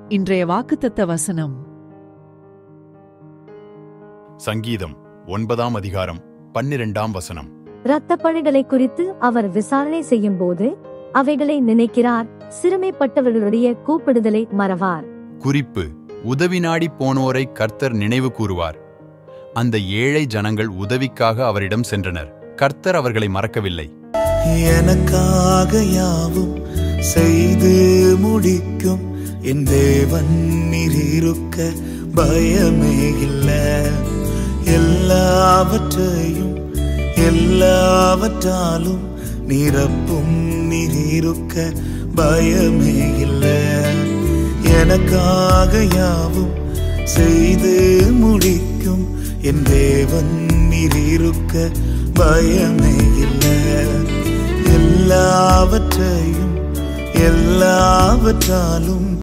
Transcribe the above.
இன்றைய வாக்குத்தத்த வசனம் சங்கீதம் ஒன்பதாம் அதிகாரம் பன்னிரெண்டாம் வசனம் இரத்தப்பழிகளை குறித்து அவர் விசாரணை செய்யும்போது அவைகளை நினைக்கிறார் சிறுமைப்பட்டவர்களுடைய கூப்பிடுதலை மறவார் குறிப்பு உதவி நாடி போனோரை கர்த்தர் நினைவு கூறுவார் அந்த ஏழை ஜனங்கள் உதவிக்காக அவரிடம் சென்றனர் கர்த்தர் அவர்களை மறக்கவில்லை எனக்காக யாவும் செய்து முடிக்கும் என் தேவன் நீரிருக்க பயமே இல்ல எல்லாவற்றையும் எல்லாவற்றாலும் நிரப்பும் நீரிருக்க பயமே இல்ல எனக்காக யாவும் செய்து முடிக்கும் என் தேவன் நீரிருக்க பயமே இல்லை எல்லாவற்றையும் எல்லாவற்றாலும்